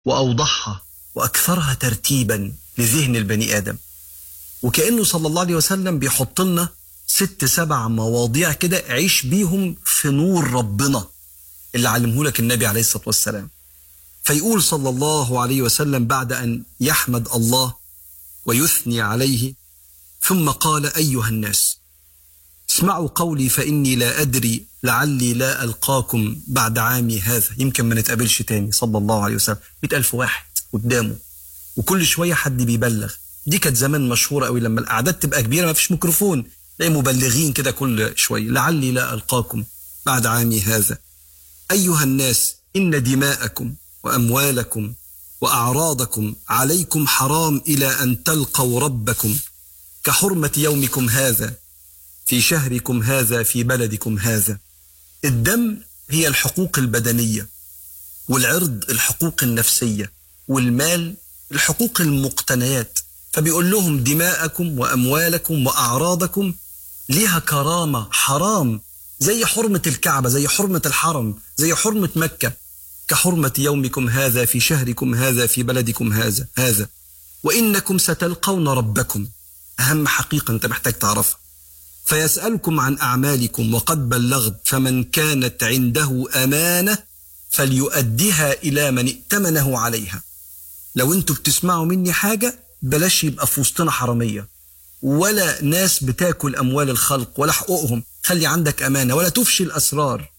وأوضحها وأكثرها ترتيبا لذهن البني آدم وكأنه صلى الله عليه وسلم بيحط لنا ست سبع مواضيع كده عيش بيهم في نور ربنا اللي علمه لك النبي عليه الصلاة والسلام فيقول صلى الله عليه وسلم بعد أن يحمد الله ويثني عليه ثم قال أيها الناس اسمعوا قولي فإني لا أدري لعلي لا ألقاكم بعد عامي هذا يمكن ما نتقابلش تاني صلى الله عليه وسلم مئة ألف واحد قدامه وكل شوية حد بيبلغ دي كانت زمان مشهورة قوي لما الأعداد تبقى كبيرة ما فيش ميكروفون تلاقي مبلغين كده كل شوية لعلي لا ألقاكم بعد عامي هذا أيها الناس إن دماءكم وأموالكم وأعراضكم عليكم حرام إلى أن تلقوا ربكم كحرمة يومكم هذا في شهركم هذا في بلدكم هذا الدم هي الحقوق البدنية والعرض الحقوق النفسية والمال الحقوق المقتنيات فبيقول لهم دماءكم وأموالكم وأعراضكم ليها كرامة حرام زي حرمة الكعبة زي حرمة الحرم زي حرمة مكة كحرمة يومكم هذا في شهركم هذا في بلدكم هذا هذا وإنكم ستلقون ربكم أهم حقيقة أنت محتاج تعرفها فيسألكم عن أعمالكم وقد بلغت فمن كانت عنده أمانة فليؤديها إلى من ائتمنه عليها لو انتوا بتسمعوا مني حاجة بلاش يبقى في وسطنا حرامية ولا ناس بتاكل أموال الخلق ولا حقوقهم خلي عندك أمانة ولا تفشي الأسرار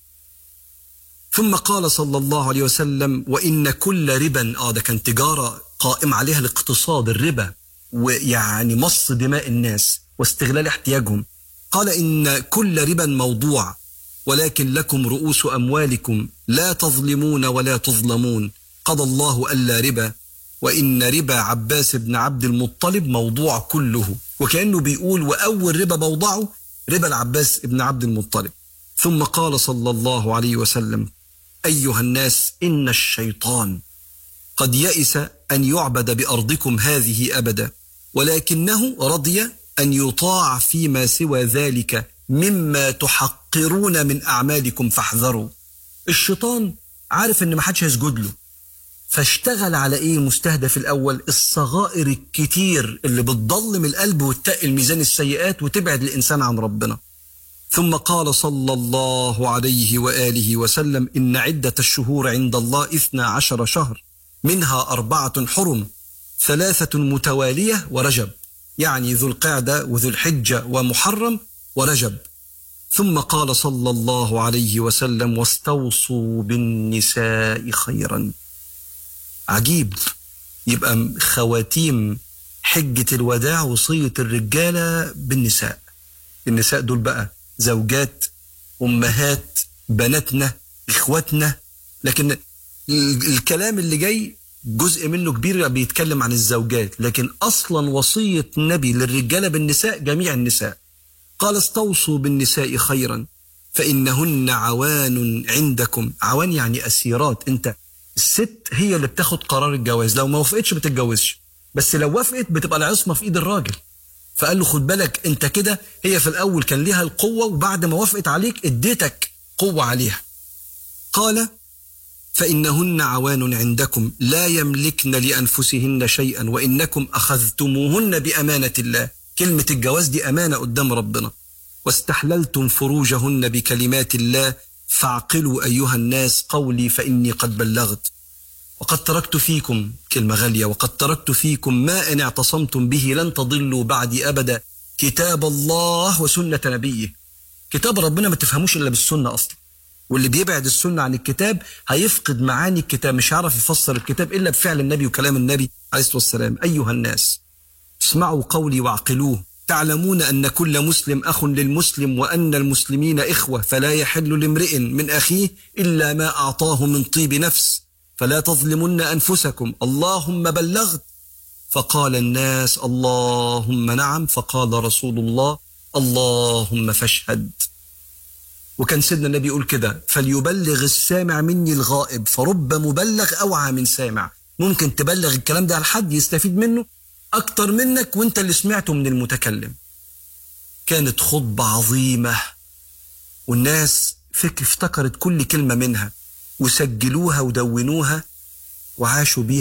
ثم قال صلى الله عليه وسلم وإن كل ربا آه ده كان تجارة قائم عليها الاقتصاد الربا ويعني مص دماء الناس واستغلال احتياجهم قال إن كل ربا موضوع ولكن لكم رؤوس أموالكم لا تظلمون ولا تظلمون قضى الله ألا ربا وإن ربا عباس بن عبد المطلب موضوع كله وكأنه بيقول وأول ربا موضعه ربا العباس بن عبد المطلب ثم قال صلى الله عليه وسلم أيها الناس إن الشيطان قد يئس أن يعبد بأرضكم هذه أبدا ولكنه رضي أن يطاع فيما سوى ذلك مما تحقرون من أعمالكم فاحذروا الشيطان عارف أن ما حدش هيسجد له فاشتغل على ايه المستهدف الاول الصغائر الكتير اللي بتضلم القلب وتقل ميزان السيئات وتبعد الانسان عن ربنا ثم قال صلى الله عليه واله وسلم ان عده الشهور عند الله اثنا عشر شهر منها اربعه حرم ثلاثه متواليه ورجب يعني ذو القعده وذو الحجه ومحرم ورجب ثم قال صلى الله عليه وسلم واستوصوا بالنساء خيرا عجيب يبقى خواتيم حجة الوداع وصية الرجالة بالنساء النساء دول بقى زوجات أمهات بناتنا إخواتنا لكن الكلام اللي جاي جزء منه كبير بيتكلم عن الزوجات لكن أصلا وصية النبي للرجالة بالنساء جميع النساء قال استوصوا بالنساء خيرا فإنهن عوان عندكم عوان يعني أسيرات أنت الست هي اللي بتاخد قرار الجواز لو ما وافقتش بتتجوزش بس لو وافقت بتبقى العصمه في ايد الراجل فقال له خد بالك انت كده هي في الاول كان ليها القوه وبعد ما وافقت عليك اديتك قوه عليها قال فانهن عوان عندكم لا يملكن لانفسهن شيئا وانكم اخذتموهن بامانه الله كلمه الجواز دي امانه قدام ربنا واستحللتم فروجهن بكلمات الله فاعقلوا أيها الناس قولي فإني قد بلغت وقد تركت فيكم كلمة غالية وقد تركت فيكم ما إن اعتصمتم به لن تضلوا بعدي أبدا كتاب الله وسنة نبيه كتاب ربنا ما تفهموش إلا بالسنة أصلا واللي بيبعد السنة عن الكتاب هيفقد معاني الكتاب مش هيعرف يفسر الكتاب إلا بفعل النبي وكلام النبي عليه الصلاة والسلام أيها الناس اسمعوا قولي واعقلوه تعلمون أن كل مسلم أخ للمسلم وأن المسلمين إخوة فلا يحل لامرئ من أخيه إلا ما أعطاه من طيب نفس فلا تظلمن أنفسكم اللهم بلغت فقال الناس اللهم نعم فقال رسول الله اللهم فاشهد وكان سيدنا النبي يقول كده فليبلغ السامع مني الغائب فرب مبلغ أوعى من سامع ممكن تبلغ الكلام ده على حد يستفيد منه أكتر منك وانت اللي سمعته من المتكلم كانت خطبة عظيمة والناس فكر افتكرت كل كلمة منها وسجلوها ودونوها وعاشوا بيها